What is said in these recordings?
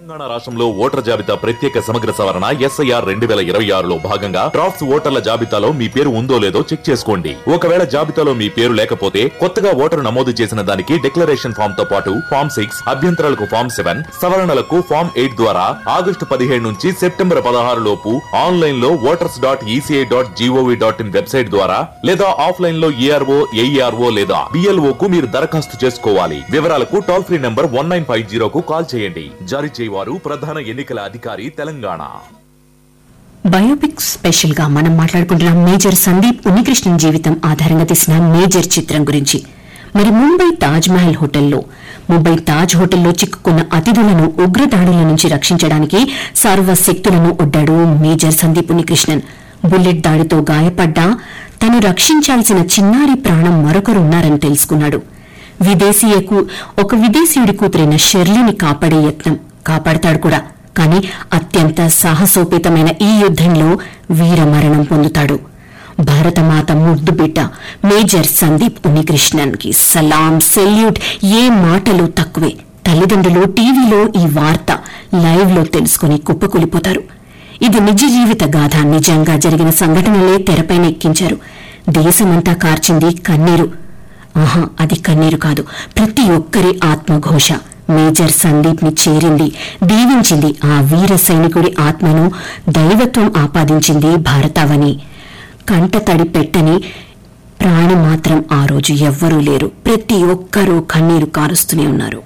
తెలంగాణ రాష్ట్రంలో ఓటర్ జాబితా ప్రత్యేక సమగ్ర సవరణ ఎస్ఐఆర్ రెండు వేల ఇరవై ఆరులో భాగంగా డ్రాఫ్ట్స్ ఓటర్ల జాబితాలో మీ పేరు ఉందో లేదో చెక్ చేసుకోండి ఒకవేళ జాబితాలో మీ పేరు లేకపోతే కొత్తగా ఓటరు నమోదు చేసిన దానికి డిక్లరేషన్ ఫామ్ తో పాటు ఫామ్ సిక్స్ అభ్యంతరాలకు ఫామ్ సెవెన్ సవరణలకు ఫామ్ ఎయిట్ ద్వారా ఆగస్టు పదిహేడు నుంచి సెప్టెంబర్ పదహారు లోపు ఆన్లైన్ లో voters dot ECI dot GOV dot in website ద్వారా లేదా ఆఫ్లైన్ లో ఏఆర్ఓ ఏఈఆర్ఓ లేదా బిఎల్ఓ కు మీరు దరఖాస్తు చేసుకోవాలి వివరాలకు toll free number one nine five జీరోకు కాల్ చేయండి జారీ చేయవారు ప్రధాన ఎన్నికల అధికారి తెలంగాణ బయోపిక్ స్పెషల్ గా మనం మాట్లాడుకుంటున్నాం మేజర్ సందీప్ ఉన్నికృష్ణన్ జీవితం ఆధారంగా తీసిన మేజర్ చిత్రం గురించి మరి ముంబై తాజ్ మహల్ హోటల్లో ముంబై తాజ్ హోటల్లో చిక్కుకున్న అతిథులను ఉగ్రదాడుల నుంచి రక్షించడానికి సర్వశక్తులను ఒడ్డాడు మేజర్ సందీప్ ఉన్నికృష్ణన్ బుల్లెట్ దాడితో గాయపడ్డా తను రక్షించాల్సిన చిన్నారి ప్రాణం మరొకరున్నారని తెలుసుకున్నాడు విదేశీయకు ఒక విదేశీయుడి కూతురైన షెర్లీని కాపాడే యత్నం కాపాడతాడు కూడా కానీ అత్యంత సాహసోపేతమైన ఈ యుద్దంలో వీరమరణం పొందుతాడు భారతమాత ముద్దు బిడ్డ మేజర్ సందీప్ ఉన్నికృష్ణన్ కి సలాం సెల్యూట్ ఏ మాటలు తక్కువే తల్లిదండ్రులు టీవీలో ఈ వార్త లైవ్ లో తెలుసుకుని కుప్పకూలిపోతారు ఇది నిజ జీవిత గాథ నిజంగా జరిగిన సంఘటనలే తెరపైన ఎక్కించారు దేశమంతా కార్చింది కన్నీరు ఆహా అది కన్నీరు కాదు ప్రతి ఒక్కరి ఆత్మఘోష మేజర్ సందీప్ ని చేరింది దీవించింది ఆ వీర సైనికుడి ఆత్మను దైవత్వం ఆపాదించింది భారతావని కంటతడి పెట్టని ప్రాణి మాత్రం ఆ రోజు ఎవ్వరూ లేరు ప్రతి ఒక్కరూ కన్నీరు కారుస్తూనే ఉన్నారు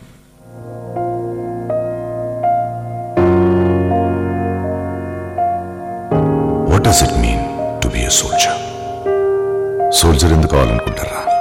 what does it mean to be a soldier soldier ఎందుకు కావాలనుకుంటారా